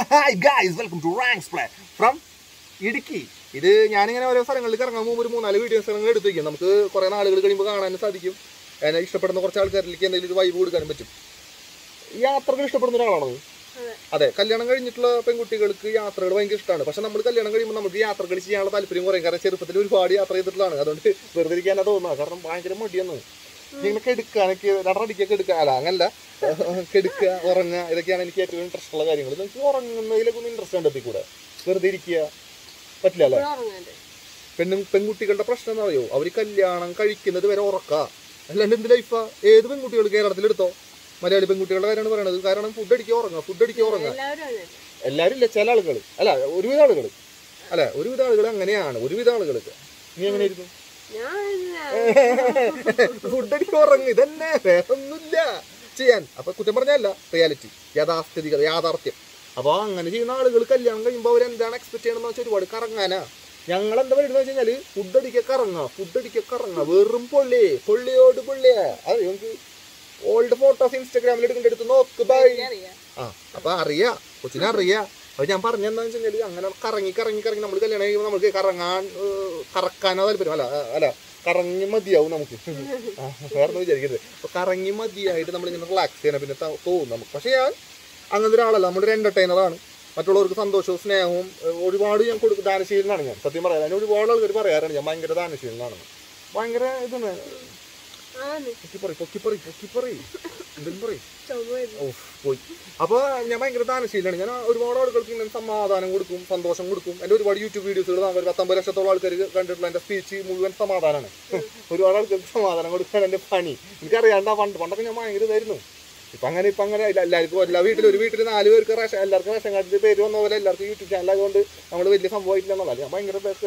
Hi guys welcome to Ranks Play from Idukki ഇത് ഞാനിങ്ങനെ ഓരോ സ്ഥലങ്ങളിൽ ഇറങ്ങാൻ പോകുമ്പോൾ ഒരു മൂന്നാല് വീഡിയോസ് നിങ്ങൾ എടുത്ത് വയ്ക്കും നമുക്ക് കുറേ നാളുകൾ കഴിയുമ്പോൾ കാണാനും സാധിക്കും എന്നെ ഇഷ്ടപ്പെടുന്ന കുറച്ച് ആൾക്കാരിലേക്ക് എന്തെങ്കിലും ഒരു വൈബ് കൊടുക്കാനും പറ്റും യാത്രകൾ ഇഷ്ടപ്പെടുന്ന ഒരാളാണോ നീ? അതെ കല്യാണം കഴിഞ്ഞിട്ടുള്ള പെൺകുട്ടികൾക്ക് യാത്രകൾ ഭയങ്കര ഇഷ്ടമാണ് പക്ഷെ നമ്മൾ കല്യാണം കഴിയുമ്പോൾ നമുക്ക് യാത്രകൾ ചെയ്യാനുള്ള താല്പര്യം കുറയും കാരണം ചെറുപ്പത്തിൽ ഒരുപാട് യാത്ര ചെയ്തിട്ടുള്ളതാണ് അതുകൊണ്ട് വെറുതെ ഇരിക്കാനാ തോന്നുന്നത് കാരണം ഭയങ്കര മടിയെന്ന് ഇങ്ങനെ കെടുക്കാനൊക്കെ രണ്ടടിക്കൊക്കെ എടുക്കുക അല്ല അങ്ങനല്ല കെടുക്കുക ഉറങ്ങുക ഇതൊക്കെയാണ് എനിക്ക് ഏറ്റവും ഇൻട്രസ്റ്റ് ഉള്ള കാര്യങ്ങൾ നിങ്ങൾക്ക് ഉറങ്ങുന്നതിലൊക്കെ ഒന്ന് ഇൻട്രസ്റ്റ് കണ്ടെത്തിക്കൂടെ വെറുതെ ഇരിക്കുക പറ്റില്ല അല്ലേ പെണ്ണും പെൺകുട്ടികളുടെ പ്രശ്നം എന്താ അറിയോ അവർ കല്യാണം കഴിക്കുന്നത് വരെ ഉറക്ക അല്ലാണ്ട് എന്ത് ലൈഫാ ഏത് പെൺകുട്ടികൾ കേരളത്തിൽ എടുത്തോ മലയാളി പെൺകുട്ടികളുടെ കാര്യമാണ് പറയണത് കാരണം ഫുഡ് അടിക്കുക ഉറങ്ങുക ഫുഡ് അടിക്കുക ഉറങ്ങുക എല്ലാവരും ഇല്ല ചില ആളുകൾ അല്ല ഒരുവിധ ആളുകൾ അല്ല ഒരുവിധ ആളുകൾ അങ്ങനെയാണ് ഒരുവിധ ആളുകൾക്ക് നീ എങ്ങനെയായിരുന്നു ഫുഡ് അടിക്കുക ഉറങ്ങുക ഇതന്നെ വേറെ ഒന്നുമില്ല ചെയ്യാൻ അപ്പൊ കുറ്റം പറഞ്ഞല്ല റിയാലിറ്റി യാഥാസ്ഥിതികത യാഥാർത്ഥ്യം അപ്പോൾ അങ്ങനെ ചെയ്യുന്ന ആളുകൾ കല്യാണം കഴിയുമ്പോൾ അവർ എന്താണ് എക്സ്പെക്ട് ചെയ്യണമെന്ന് വെച്ചാൽ ഒരുപാട് കറങ്ങാനാ ഞങ്ങൾ എന്താ പറയുന്നത് വെച്ച് കഴിഞ്ഞാല് ഫുഡ് അടിക്കുക കറങ്ങുക ഫുഡ് അടിക്കുക കറങ്ങുക വെറും പൊള്ളി പൊള്ളിയോട് പൊള്ളിയാ അത് നമുക്ക് ഓൾഡ് ഫോട്ടോസ് ഇൻസ്റ്റാഗ്രാമിൽ എടുക്കേണ്ട എടുത്ത് നോക്ക് ബൈ ആ അപ്പൊ അറിയാ കൊച്ചിനെ അറിയാ അപ്പൊ ഞാൻ പറഞ്ഞെന്താന്ന് വെച്ച് കഴിഞ്ഞാല് അങ്ങനെ കറങ്ങി കറങ്ങി കറങ്ങി നമ്മൾ കല്യാണം കഴിയുമ്പോൾ നമുക്ക് കറങ്ങാൻ ഏഹ്, കറക്കാനോ താല്പര്യം അല്ല ആ, അല്ല കറങ്ങി മതിയാവും നമുക്ക് ആ, വേറെ ഒന്നും വിചാരിക്കരുത് അപ്പൊ കറങ്ങി മതിയായിട്ട് നമ്മൾ ഇങ്ങനെ റിലാക്സ് ചെയ്യണം പിന്നെ ത- തോന്നും നമുക്ക് പക്ഷെ ഞാൻ അങ്ങനത്തെ ഒരാളല്ല നമ്മുടെ ഒരു എന്റർടൈനറാണ് മറ്റുള്ളവർക്ക് സന്തോഷവും സ്നേഹവും ഏഹ്, ഒരുപാട് ഞാൻ കൊടുക്കും ദാനശീലനാണ് ഞാൻ സത്യം പറയാൻ അതിന് ഒരുപാട് ആൾക്കാർ പറയാറുണ്ട് ഞാൻ ഭയങ്കര ദാനശീലനാണെന്ന് ഭയങ്കര ഇതാണ് പൊക്കിപ്പറി പൊക്കിപ്പറി പൊക്കിപ്പറി എന്തെങ്കിലും പറയും ഓ പോയി അപ്പൊ ഞാൻ ഭയങ്കര ദാനശീലാണ് ഞാൻ ഒരുപാട് ആളുകൾക്ക് ഇങ്ങനെ സമാധാനം കൊടുക്കും സന്തോഷം കൊടുക്കും എന്റെ ഒരുപാട് യൂട്യൂബ് വീഡിയോസുകൾ നമുക്ക് ഒരു പത്തൊമ്പത് ലക്ഷത്തോളം ആൾക്കാർ കണ്ടിട്ടുള്ള എന്റെ സ്പീച്ച് മുഴുവൻ സമാധാനമാണ് ഒരുപാട് ആൾക്കാർക്ക് സമാധാനം കൊടുക്കാൻ എന്റെ പണി എനിക്കറിയാണ്ട് പണ്ട് പണ്ടൊക്കെ ഞാൻ ഭയങ്കര ഇതായിരുന്നു ഇപ്പൊ അങ്ങനെ ഇപ്പൊ അങ്ങനെ ഇല്ല. എല്ലാവർക്കും എല്ലാ വീട്ടിലും ഒരു വീട്ടിൽ നാല് പേർക്ക് റേഷൻ എല്ലാവർക്കും റേഷൻ കാർഡിന്റെ പേര് വന്ന പോലെ എല്ലാവർക്കും യൂട്യൂബ് ചാനൽ ആയതുകൊണ്ട് നമ്മൾ വലിയ സംഭവമായിട്ടില്ല എന്നല്ല ഞാൻ ഭയങ്കര ബെസ്റ്റ്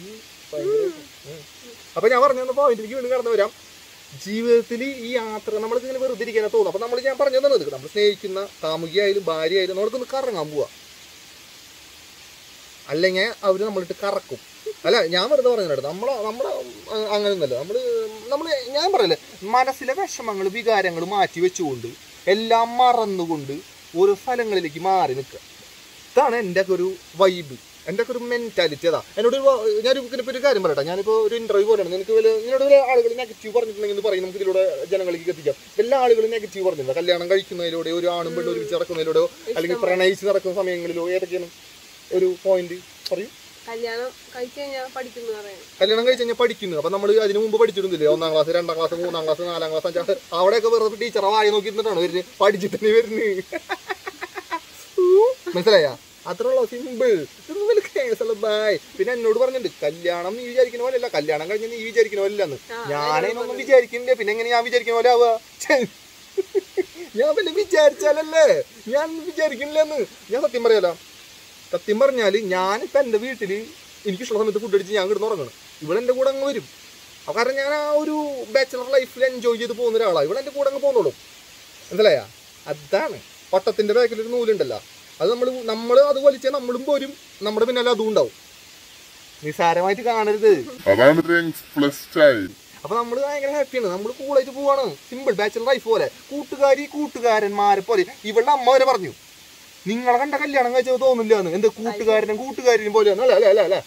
അപ്പൊ ഞാൻ പറഞ്ഞു പോയിന്റിലേക്ക് വീണ്ടും കടന്നു വരാം ജീവിതത്തിൽ ഈ യാത്ര നമ്മൾക്ക് ഇങ്ങനെ വെറുതെ ഇരിക്കാനാ തോന്നും അപ്പൊ നമ്മൾ ഞാൻ പറഞ്ഞു തന്നത് നമ്മൾ സ്നേഹിക്കുന്ന കാമുകിയായാലും ഭാര്യ ആയാലും നമ്മൾക്കൊന്ന് കറങ്ങാൻ പോവാ അല്ലെങ്കിൽ അവര് നമ്മളിട്ട് കറക്കും അല്ല ഞാൻ വെറുതെ പറഞ്ഞു നമ്മളെ നമ്മളെ അങ്ങനെയൊന്നുമല്ല നമ്മള് നമ്മള് ഞാൻ പറയല്ലേ മനസ്സിലെ വിഷമങ്ങൾ വികാരങ്ങൾ മാറ്റി വെച്ചുകൊണ്ട് എല്ലാം മറന്നുകൊണ്ട് ഓരോ സ്ഥലങ്ങളിലേക്ക് മാറി നിൽക്കുക ഇതാണ് എൻ്റെ ഒക്കെ ഒരു വൈബ് എൻ്റെ ഒക്കെ ഒരു മെന്റാലിറ്റി അതാ എന്നോട് ഒരു വ- ഞാനൊരു ഇതിനിപ്പോ ഒരു കാര്യം പറയട്ടെ ഞാനിപ്പോൾ ഒരു ഇന്റർവ്യൂ പോലെയാണ് നിനക്ക് വല്ല നിന്നോട് വല്ല ആളുകൾ നെഗറ്റീവ് പറഞ്ഞിട്ടുണ്ടെങ്കിൽ എന്ന് പറയും നമുക്ക് ഇതിലൂടെ ജനങ്ങളിലേക്ക് എത്തിക്കാം എല്ലാ ആളുകളും നെഗറ്റീവ് പറഞ്ഞിട്ടുണ്ട് കല്യാണം കഴിക്കുന്നതിലൂടെ ഒരു ആണും പെണ്ണും ഒരുമിച്ച് നടക്കുന്നതിലൂടെയോ അല്ലെങ്കിൽ പ്രണയിച്ച് നടക്കുന്ന സമയങ്ങളിലോ ഏതൊക്കെയാണ് ഒരു പോയിന്റ് പറയും കല്യാണം കഴിച്ചു കഴിഞ്ഞാൽ പഠിക്കുന്നു പറയുന്നത് കല്യാണം കഴിച്ച് കഴിഞ്ഞാൽ പഠിക്കുന്നു അപ്പൊ നമ്മൾ അതിന് മുമ്പ് പഠിച്ചിരുന്നില്ലേ ഒന്നാം ക്ലാസ് രണ്ടാം ക്ലാസ് മൂന്നാം ക്ലാസ് നാലാം ക്ലാസ് അഞ്ചാം ക്ലാസ് അവിടെയൊക്കെ വെറുതെ ടീച്ചറെ വായി നോക്കിയിരുന്നിട്ടാണ് വരുന്നത് പഠിച്ചിട്ട് തന്നെ വരുന്നത് മനസ്സിലായ അത്രയുള്ള സിമ്പിൾ ബൈ പിന്നെ എന്നോട് പറഞ്ഞിട്ടുണ്ട് കല്യാണം നീ വിചാരിക്കുന്ന പോലെ അല്ല കല്യാണം കഴിഞ്ഞ നീ വിചാരിക്കുന്ന പോലെ അല്ലെന്ന് ഞാനതിനൊന്നും വിചാരിക്കുന്നില്ല പിന്നെ എങ്ങനെ ഞാൻ വിചാരിക്കുന്ന പോലെ ആവുക ഛെ. ഞാൻ വല്ല വിചാരിച്ചാലല്ലേ ഞാൻ വിചാരിക്കുന്നില്ലെന്ന് ഞാൻ സത്യം പറയാലോ സത്യം പറഞ്ഞാല് ഞാനിപ്പോ എന്റെ വീട്ടില് എനിക്കിഷ്ടമുള്ള സമയത്ത് ഫുഡ് അടിച്ച് ഞാൻ കിടന്ന് ഉറങ്ങണം ഇവിടെ എന്റെ കൂടെ അങ്ങ് വരും അപ്പൊ കാരണം ഞാൻ ആ ഒരു ബാച്ചലർ ലൈഫിൽ എൻജോയ് ചെയ്ത് പോകുന്ന ഒരാളാണ് ഇവിടെ എന്റെ കൂടെ അങ്ങ് പോകുന്നുള്ളൂ മനസ്സിലായാ അതാണ് പട്ടത്തിന്റെ ബാക്കിൽ ഒരു നൂലുണ്ടല്ലോ അത് നമ്മൾ നമ്മൾ അത് വലിച്ചാൽ നമ്മളും പോരും നമ്മുടെ പിന്നാലെ അതും ഉണ്ടാവും നിസാരമായിട്ട് കാണരുത് അതാണ് റിങ്സ് പ്ലസ് സ്റ്റൈൽ അപ്പൊ നമ്മൾ ഭയങ്കര ഹാപ്പിയാണ് നമ്മൾ കൂളായിട്ട് പോവാണ് സിമ്പിൾ ബാച്ചലർ ലൈഫ് പോലെ കൂട്ടുകാരി കൂട്ടുകാരന്മാരെ പോലെ ഇവളുടെ അമ്മ വരെ പറഞ്ഞു നിങ്ങളെ കണ്ട കല്യാണം കഴിച്ചത് തോന്നില്ല എന്ന് എന്ത് കൂട്ടുകാരനും കൂട്ടുകാരനും പോലെയാണ് അല്ല അല്ല അല്ല അല്ല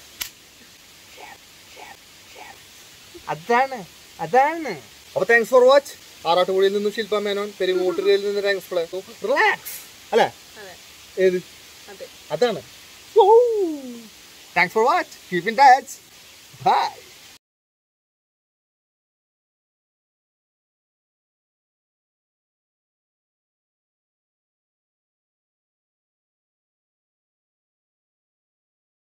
അതാണ് അതാണ് അപ്പൊ താങ്ക്സ് ഫോർ വാച്ച് ആറാട്ടുപുഴയിൽ നിന്നും ശില്പ മേനോൻ പെരുങ്ങോട്ടുകയിൽ നിന്ന് താങ്ക്സ് പ്ലേ റിലാക്സ് അല്ലേ അതെ ഏത് അതെ അതാണ് thanks for watch keep in touch by